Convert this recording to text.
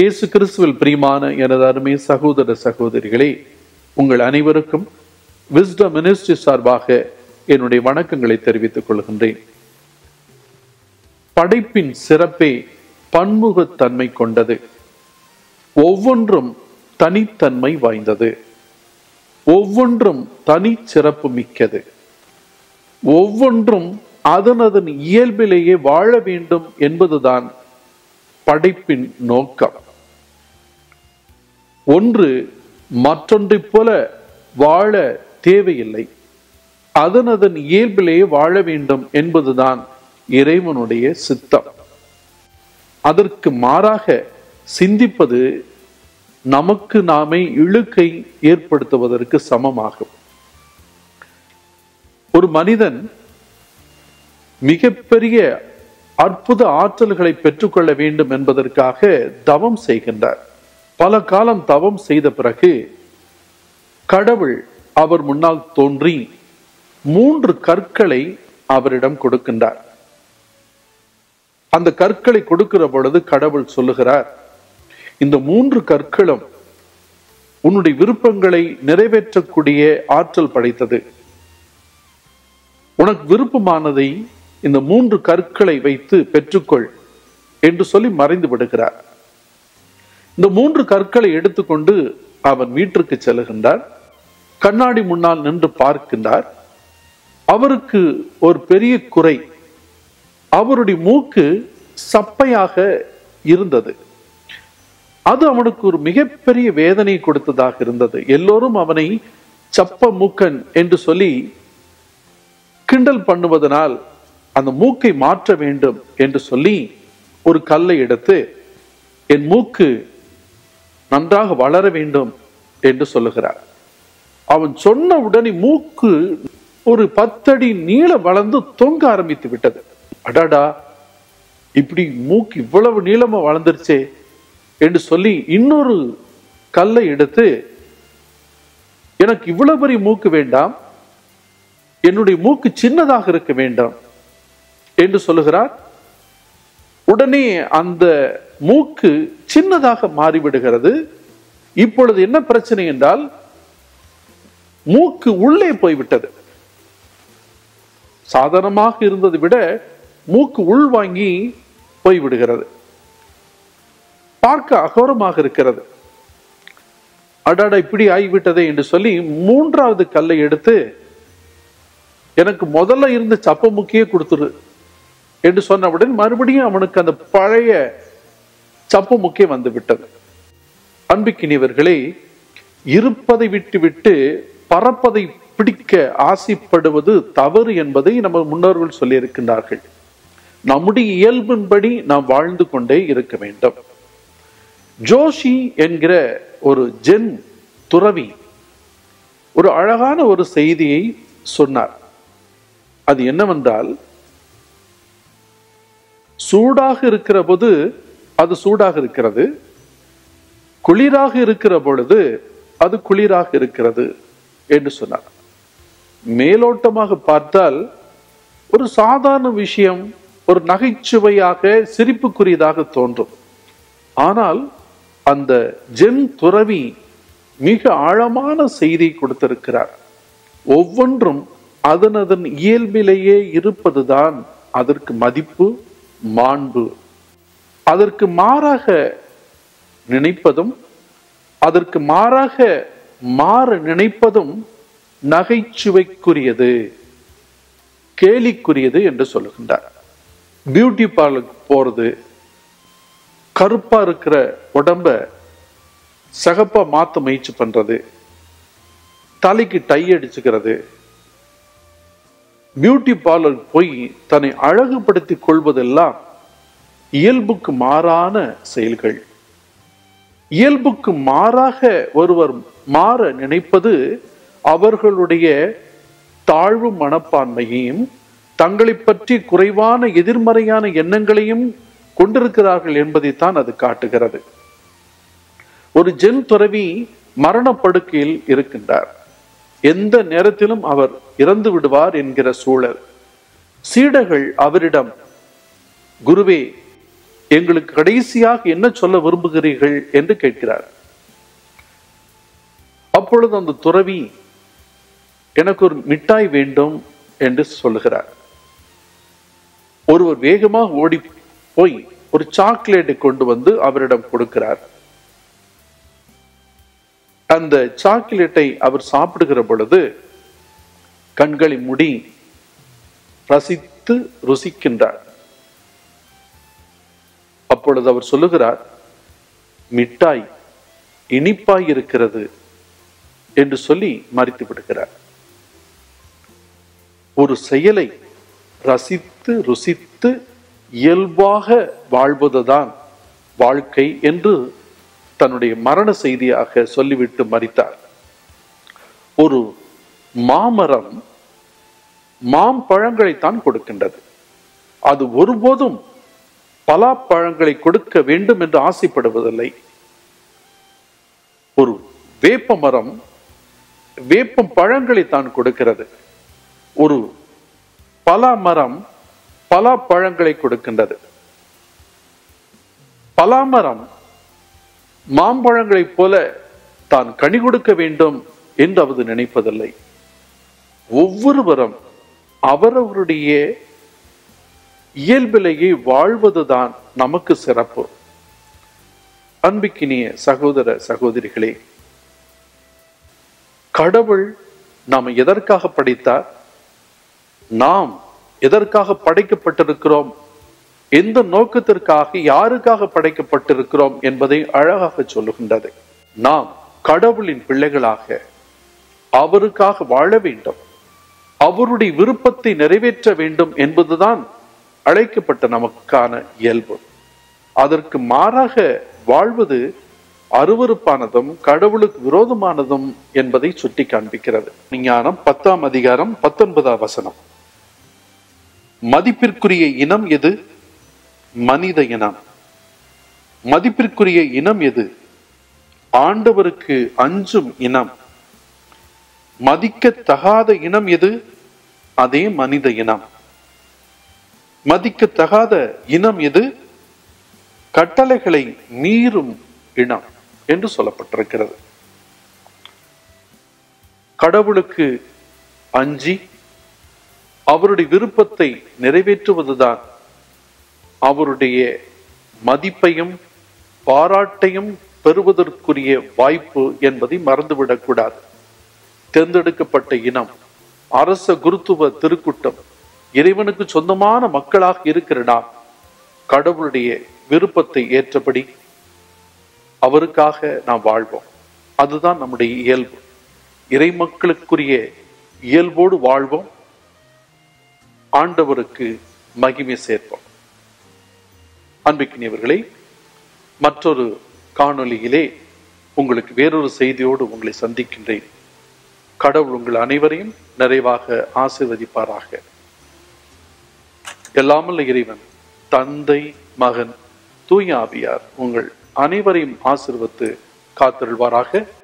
இயேசு கிறிஸ்துவில் பிரியமான எனது அருமை சகோதர சகோதரிகளே உங்கள் அனைவருக்கும் விஸ்டம் மினிஸ்ட்ரி சார்பாக என்னுடைய வணக்கங்களை தெரிவித்துக் கொள்கின்றேன் படைப்பின் சிறப்பே பன்முகத்தன்மை கொண்டது ஒவ்வொன்றும் தனித்தன்மை வாய்ந்தது ஒவ்வொன்றும் தனி சிறப்பு மிக்கது ஒவ்வொன்றும் அதனதன் இயல்பிலேயே வாழ வேண்டும் என்பதுதான் படைப்பின் நோக்கம் ஒன்று மற்றொன்றைப் போல வாழ தேவையில்லை அதனதன் இயல்பிலேயே வாழ வேண்டும் என்பதுதான் இறைவனுடைய சித்தம் அதற்கு மாறாக சிந்திப்பது நமக்கு நாமே இழுக்கை ஏற்படுத்துவதற்கு சமமாகும் ஒரு மனிதன் மிகப்பெரிய அற்புத ஆற்றல்களை பெற்றுக்கொள்ள வேண்டும் என்பதற்காக தவம் செய்கின்றார் பல காலம் தவம் செய்த பிறகு கடவுள் அவர் முன்னால் தோன்றி மூன்று கற்களை அவரிடம் கொடுக்கின்றார் அந்த கற்களை கொடுக்கிற பொழுது கடவுள் சொல்லுகிறார் இந்த மூன்று கற்களும் உன்னுடைய விருப்பங்களை நிறைவேற்றக்கூடிய ஆற்றல் படைத்தது உனக்கு விருப்பமானதை இந்த மூன்று கற்களை வைத்து பெற்றுக்கொள் என்று சொல்லி மறைந்து விடுகிறார் இந்த மூன்று கற்களை எடுத்துக்கொண்டு அவன் வீட்டிற்கு செல்லுகின்றார் கண்ணாடி முன்னால் நின்று பார்க்கின்றார் அவருக்கு ஒரு பெரிய குறை அவருடைய மூக்கு சப்பையாக இருந்தது அது அவனுக்கு ஒரு மிகப்பெரிய வேதனை கொடுத்ததாக இருந்தது எல்லோரும் அவனை சப்ப மூக்கன் என்று சொல்லி கிண்டல் பண்ணுவதனால் அந்த மூக்கை மாற்ற வேண்டும் என்று சொல்லி ஒரு கல்லை எடுத்து என் மூக்கு நன்றாக வளர வேண்டும் என்று சொல்லுகிறார் அவன் சொன்ன உடனே மூக்கு ஒரு பத்தடி நீளம் வளர்ந்து தொங்க ஆரம்பித்து விட்டது அடாடா இப்படி மூக்கு இவ்வளவு நீளமா வளர்ந்துருச்சே என்று சொல்லி இன்னொரு கல்லை எடுத்து எனக்கு இவ்வளவு பெரிய மூக்கு வேண்டாம் என்னுடைய மூக்கு சின்னதாக இருக்க வேண்டும் என்று சொல்லுகிறார் உடனே அந்த மூக்கு சின்னதாக மாறிவிடுகிறது இப்பொழுது என்ன பிரச்சனை என்றால் மூக்கு உள்ளே போய்விட்டது சாதாரணமாக இருந்ததை விட மூக்கு உள் வாங்கி போய்விடுகிறது பார்க்க அகோரமாக இருக்கிறது அடாடா இப்படி ஆகிவிட்டதே என்று சொல்லி மூன்றாவது கல்லை எடுத்து எனக்கு முதல்ல இருந்த சப்ப முக்கியே கொடுத்துரு என்று சொன்னவுடன் மறுபடியும் அவனுக்கு அந்த பழைய சப்பு முக்கிய வந்து விட்டது அன்பிக்கினியவர்களே இருப்பதை விட்டு விட்டு பறப்பதை பிடிக்க ஆசைப்படுவது தவறு என்பதை நம்ம முன்னோர்கள் சொல்லி இருக்கின்றார்கள் நம்முடைய இயல்பின்படி நாம் வாழ்ந்து கொண்டே இருக்க வேண்டும் ஜோஷி என்கிற ஒரு ஜென் துறவி ஒரு அழகான ஒரு செய்தியை சொன்னார் அது என்னவென்றால் சூடாக இருக்கிற போது அது சூடாக இருக்கிறது குளிராக இருக்கிற பொழுது அது குளிராக இருக்கிறது என்று சொன்னார் மேலோட்டமாக பார்த்தால் ஒரு சாதாரண விஷயம் ஒரு நகைச்சுவையாக சிரிப்புக்குரியதாக தோன்றும் ஆனால் அந்த ஜென் துறவி மிக ஆழமான செய்தி கொடுத்திருக்கிறார் ஒவ்வொன்றும் அதனதன் இயல்பிலேயே இருப்பதுதான் அதற்கு மதிப்பு மாண்பு அதற்கு மாறாக நினைப்பதும் அதற்கு மாறாக மாற நினைப்பதும் நகைச்சுவைக்குரியது கேலிக்குரியது என்று சொல்லுகின்றார் பியூட்டி பார்லருக்கு போறது கருப்பா இருக்கிற உடம்ப சகப்பா மாத்த முயற்சி பண்றது தலைக்கு டை அடிச்சுக்கிறது பியூட்டி பார்லர் போய் தன்னை அழகுபடுத்திக் கொள்வதெல்லாம் இயல்புக்கு மாறான செயல்கள் இயல்புக்கு மாறாக ஒருவர் மாற நினைப்பது அவர்களுடைய தாழ்வு மனப்பான்மையையும் தங்களை பற்றி குறைவான எதிர்மறையான எண்ணங்களையும் கொண்டிருக்கிறார்கள் என்பதைத்தான் அது காட்டுகிறது ஒரு ஜென் துறவி மரணப்படுக்கையில் இருக்கின்றார் எந்த நேரத்திலும் அவர் இறந்து விடுவார் என்கிற சூழல் சீடர்கள் அவரிடம் குருவே எங்களுக்கு கடைசியாக என்ன சொல்ல விரும்புகிறீர்கள் என்று கேட்கிறார் அப்பொழுது அந்த துறவி எனக்கு ஒரு மிட்டாய் வேண்டும் என்று சொல்லுகிறார் ஒருவர் வேகமாக ஓடி போய் ஒரு சாக்லேட்டை கொண்டு வந்து அவரிடம் கொடுக்கிறார் அந்த சாக்லேட்டை அவர் சாப்பிடுகிற பொழுது கண்களை முடி ரசித்து ருசிக்கின்றார் அப்பொழுது அவர் சொல்லுகிறார் மிட்டாய் இனிப்பாய் இருக்கிறது என்று சொல்லி மறித்து விடுகிறார் ஒரு செயலை ரசித்து ருசித்து இயல்பாக வாழ்வதுதான் வாழ்க்கை என்று தன்னுடைய மரண செய்தியாக சொல்லிவிட்டு மறித்தார் ஒரு மாமரம் மாம்பழங்களைத்தான் கொடுக்கின்றது அது ஒருபோதும் பலாப்பழங்களை கொடுக்க வேண்டும் என்று ஆசைப்படுவதில்லை ஒரு வேப்ப மரம் வேப்பம் பழங்களை தான் கொடுக்கிறது ஒரு பலா மரம் பலா பழங்களை கொடுக்கின்றது பலாமரம் மாம்பழங்களைப் போல தான் கனி கொடுக்க வேண்டும் என்று அவது நினைப்பதில்லை ஒவ்வொருவரும் அவரவருடைய இயல்பிலேயே வாழ்வதுதான் நமக்கு சிறப்பு அன்பிக்கினிய சகோதர சகோதரிகளே கடவுள் நாம் எதற்காக படைத்தார் நாம் எதற்காக படைக்கப்பட்டிருக்கிறோம் எந்த நோக்கத்திற்காக யாருக்காக படைக்கப்பட்டிருக்கிறோம் என்பதை அழகாக சொல்லுகின்றது நாம் கடவுளின் பிள்ளைகளாக அவருக்காக வாழ வேண்டும் அவருடைய விருப்பத்தை நிறைவேற்ற வேண்டும் என்பதுதான் அழைக்கப்பட்ட நமக்கான இயல்பு அதற்கு மாறாக வாழ்வது அருவருப்பானதும் கடவுளுக்கு விரோதமானதும் என்பதை சுட்டி காண்பிக்கிறது விஞ்ஞானம் பத்தாம் அதிகாரம் பத்தொன்பதாம் வசனம் மதிப்பிற்குரிய இனம் எது மனித இனம் மதிப்பிற்குரிய இனம் எது ஆண்டவருக்கு அஞ்சும் இனம் மதிக்கத்தகாத இனம் எது அதே மனித இனம் மதிக்கத்தகாத இனம் எது கட்டளைகளை மீறும் இனம் என்று சொல்லப்பட்டிருக்கிறது கடவுளுக்கு அஞ்சி அவருடைய விருப்பத்தை நிறைவேற்றுவதுதான் அவருடைய மதிப்பையும் பாராட்டையும் பெறுவதற்குரிய வாய்ப்பு என்பதை மறந்துவிடக்கூடாது தேர்ந்தெடுக்கப்பட்ட இனம் அரச குருத்துவ திருக்கூட்டம் இறைவனுக்கு சொந்தமான மக்களாக இருக்கிற நாம் கடவுளுடைய விருப்பத்தை ஏற்றபடி அவருக்காக நாம் வாழ்வோம் அதுதான் நம்முடைய இயல்பு இறை மக்களுக்குரிய இயல்போடு வாழ்வோம் ஆண்டவருக்கு மகிமை சேர்ப்போம் அன்பிக்கினியவர்களே மற்றொரு காணொளியிலே உங்களுக்கு வேறொரு செய்தியோடு உங்களை சந்திக்கின்றேன் கடவுள் உங்கள் அனைவரையும் நிறைவாக ஆசிர்வதிப்பாராக எல்லாமல்ல இறைவன் தந்தை மகன் தூய ஆவியார் உங்கள் அனைவரையும் ஆசிர்வத்து காத்திருள்வாராக